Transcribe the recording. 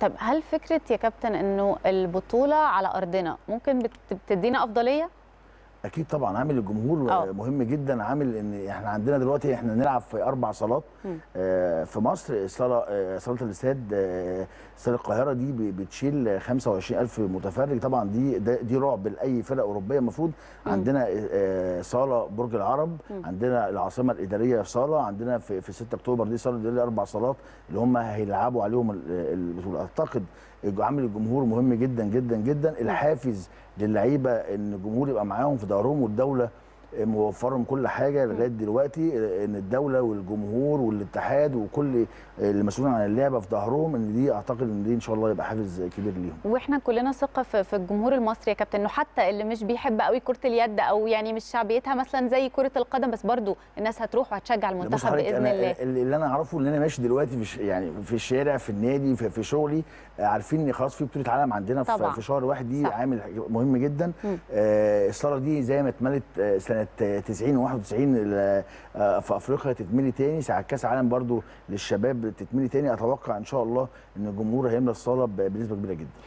طب هل فكره يا كابتن انه البطوله على ارضنا ممكن بت- بتدينا افضليه اكيد طبعا عامل الجمهور آه. مهم جدا عامل ان احنا عندنا دلوقتي احنا نلعب في اربع صالات مم. آه، في مصر صاله آه، صاله الاستاد آه، استاد القاهره دي ب- بتشيل 25000 متفرج طبعا دي ده- دي رعب لاي فرقه اوروبيه المفروض عندنا آه، صاله برج العرب عندنا العاصمه الاداريه في صاله عندنا في في 6 اكتوبر دي صاله دي اربع صالات اللي هم هيلعبوا عليهم ال- البطوله اعتقد الج- عامل الجمهور مهم جدا جدا جدا الحافز للعيبه ان الجمهور يبقى معاهم في ظهرهم والدوله موفرهم كل حاجه لغايه دلوقتي ان الدوله والجمهور والاتحاد وكل المسؤولين عن اللعبه في ظهرهم ان دي اعتقد ان دي ان شاء الله يبقى حافز كبير ليهم واحنا كلنا ثقه في في الجمهور المصري يا كابتن انه حتى اللي مش بيحب قوي كره اليد او يعني مش شعبيتها مثلا زي كره القدم بس برضو الناس هتروح وهتشجع بص المنتخب حضرتك باذن أنا الله اللي انا اعرفه ان انا ماشي دلوقتي في ش- يعني في الشارع في النادي في, في شغلي آه، عارفين ان خلاص في بطوله عالم عندنا طبعاً. في, في شهر واحد دي صح. عامل مهم جدا مم. آه الصاله دي زي ما اتملت آه، سنه آه، 90 و91 آه في افريقيا تتملي تاني ساعه كاس عالم برضو للشباب تتملي تاني اتوقع ان شاء الله ان الجمهور هيملى الصاله ب- بنسبه كبيره جدا